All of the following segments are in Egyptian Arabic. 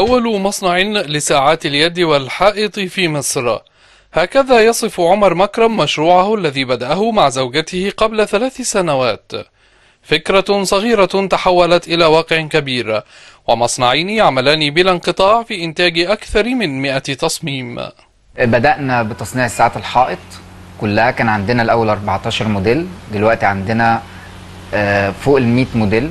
أول مصنع لساعات اليد والحائط في مصر هكذا يصف عمر مكرم مشروعه الذي بدأه مع زوجته قبل ثلاث سنوات فكرة صغيرة تحولت إلى واقع كبير ومصنعين يعملان بلا انقطاع في إنتاج أكثر من 100 تصميم بدأنا بتصنيع ساعات الحائط كلها كان عندنا الأول 14 موديل دلوقتي عندنا آه، فوق ال 100 موديل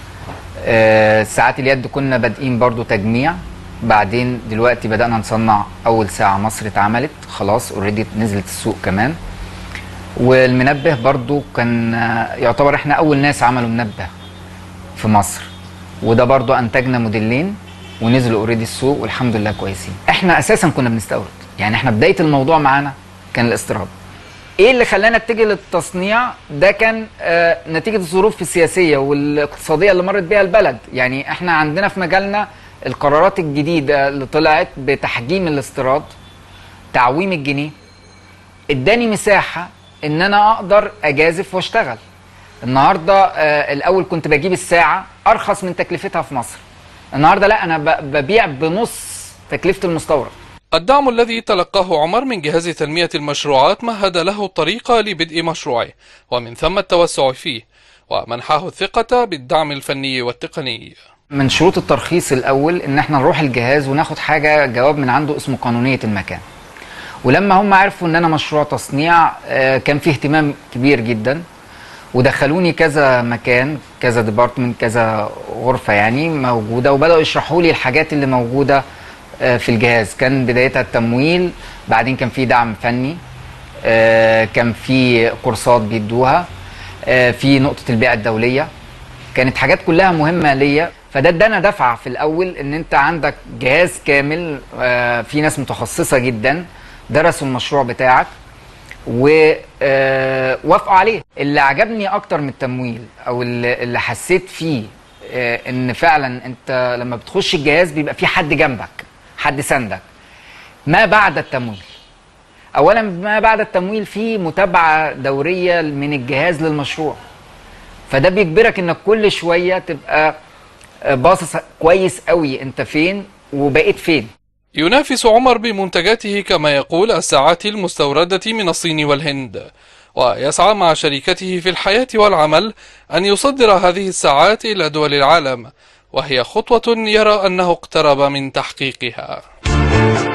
آه، ساعات اليد كنا بادئين برضو تجميع بعدين دلوقتي بدأنا نصنع أول ساعة مصر اتعملت خلاص اوريدي نزلت السوق كمان والمنبه برضو كان آه، يعتبر احنا أول ناس عملوا منبه في مصر وده برضو أنتجنا موديلين ونزلوا اوريدي السوق والحمد لله كويسين احنا أساسا كنا بنستورد يعني احنا بداية الموضوع معانا كان الاستيراد ايه اللي خلانا نتجه للتصنيع ده كان آه نتيجه الظروف السياسيه والاقتصاديه اللي مرت بيها البلد يعني احنا عندنا في مجالنا القرارات الجديده اللي طلعت بتحجيم الاستيراد تعويم الجنيه اداني مساحه ان انا اقدر اجازف واشتغل النهارده آه الاول كنت بجيب الساعه ارخص من تكلفتها في مصر النهارده لا انا ب- ببيع بنص تكلفه المستورد الدعم الذي تلقاه عمر من جهاز تنمية المشروعات مهد له الطريق لبدء مشروعه ومن ثم التوسع فيه ومنحه الثقة بالدعم الفني والتقني من شروط الترخيص الاول ان احنا نروح الجهاز وناخد حاجه جواب من عنده اسمه قانونيه المكان ولما هم عرفوا ان انا مشروع تصنيع آه، كان فيه اهتمام كبير جدا ودخلوني كذا مكان كذا ديبارتمنت كذا غرفه يعني موجوده وبداوا يشرحوا لي الحاجات اللي موجوده آه، في الجهاز كان بدايتها التمويل بعدين كان في دعم فني آه، كان في كورسات بيدوها آه، في نقطه البيع الدوليه كانت حاجات كلها مهمه ليا فده ادانا دفعه في الاول ان انت عندك جهاز كامل آه، في ناس متخصصه جدا درسوا المشروع بتاعك ووافقوا عليه اللي عجبني اكتر من التمويل او اللي اللي حسيت فيه آه، ان فعلا انت لما بتخش الجهاز بيبقى في حد جنبك حد سندك ما بعد التمويل اولا ما بعد التمويل في متابعه دوريه من الجهاز للمشروع فده بيجبرك انك كل شويه تبقى آه، باصص كويس قوي انت فين وبقيت فين ينافس عمر بمنتجاته كما يقول الساعات المستوردة من الصين والهند ويسعى مع شركته في الحياة والعمل أن يصدر هذه الساعات إلى دول العالم وهي خطوة يرى أنه اقترب من تحقيقها